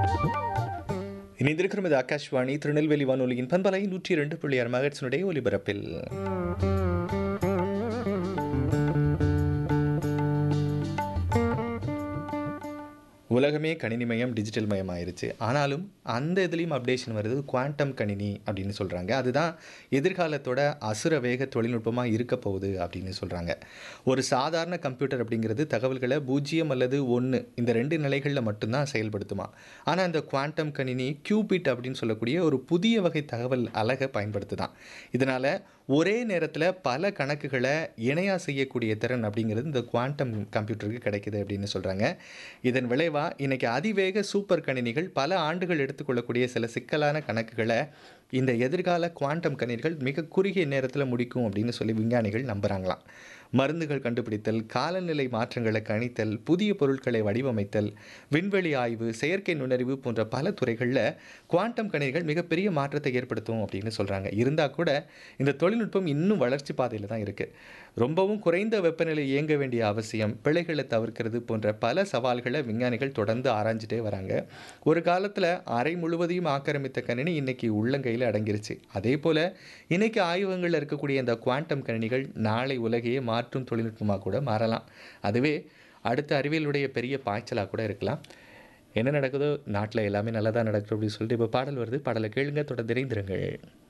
இணைந்திருக்கிறோம் இது ஆகாஷ்வாணி திருநெல்வேலி வானொலியின் பண்பலை நூற்றி இரண்டு புள்ளி ஆறு மகட்சனுடைய ஒலிபரப்பில் உலகமே கணினிமயம் டிஜிட்டல் மயம் ஆயிருச்சு ஆனாலும் அந்த இதுலேயும் அப்டேஷன் வருது குவாண்டம் கணினி அப்படின்னு சொல்கிறாங்க அதுதான் எதிர்காலத்தோட அசுர வேக தொழில்நுட்பமாக இருக்க போகுது அப்படின்னு சொல்கிறாங்க ஒரு சாதாரண கம்ப்யூட்டர் அப்படிங்கிறது தகவல்களை பூஜ்ஜியம் அல்லது ஒன்று இந்த ரெண்டு நிலைகளில் மட்டும்தான் செயல்படுத்துமா ஆனால் இந்த குவாண்டம் கணினி கியூபிட் அப்படின்னு சொல்லக்கூடிய ஒரு புதிய வகை தகவல் அலகை பயன்படுத்துதான் இதனால் ஒரே நேரத்தில் பல கணக்குகளை இணையாக செய்யக்கூடிய திறன் அப்படிங்கிறது இந்த குவாண்டம் கம்ப்யூட்டருக்கு கிடைக்குது அப்படின்னு சொல்கிறாங்க இதன் விளைவாக இன்னைக்கு அதிவேக சூப்பர் கணினிகள் பல ஆண்டுகள் எடுத்துக்கொள்ளக்கூடிய சில சிக்கலான கணக்குகளை இந்த எதிர்கால குவாண்டம் கணினிகள் மிக குறுகிய நேரத்தில் முடிக்கும் அப்படின்னு சொல்லி விஞ்ஞானிகள் நம்புகிறாங்களாம் மருந்துகள் கண்டுபிடித்தல் காலநிலை மாற்றங்களை கணித்தல் புதிய பொருட்களை வடிவமைத்தல் விண்வெளி ஆய்வு செயற்கை நுண்ணறிவு போன்ற பல துறைகளில் குவாண்டம் கணினிகள் மிகப்பெரிய மாற்றத்தை ஏற்படுத்தும் அப்படின்னு சொல்கிறாங்க இருந்தால் கூட இந்த தொழில்நுட்பம் இன்னும் வளர்ச்சி பாதையில் தான் இருக்குது ரொம்பவும் குறைந்த வெப்பநிலை இயங்க வேண்டிய அவசியம் பிழைகளை தவிர்க்கிறது போன்ற பல சவால்களை விஞ்ஞானிகள் தொடர்ந்து ஆராய்ஞ்சிட்டே வராங்க ஒரு காலத்தில் அறை முழுவதையும் ஆக்கிரமித்த கணினி இன்னைக்கு உள்ளங்கையில் அடங்கிருச்சு அதே போல் இன்னைக்கு ஆய்வகங்களில் இருக்கக்கூடிய இந்த குவாண்டம் கணினிகள் நாளை உலகையே மாற்றும் தொழில்நுட்பமாக கூட மாறலாம் அதுவே அடுத்த அறிவியலுடைய பெரிய பாய்ச்சலாக கூட இருக்கலாம் என்ன நடக்குதோ நாட்டில் எல்லாமே நல்லதாக நடக்கும் அப்படின்னு சொல்லிட்டு இப்போ பாடல் வருது பாடலை கேளுங்க தொடர்ந்து இணைந்திருங்கள்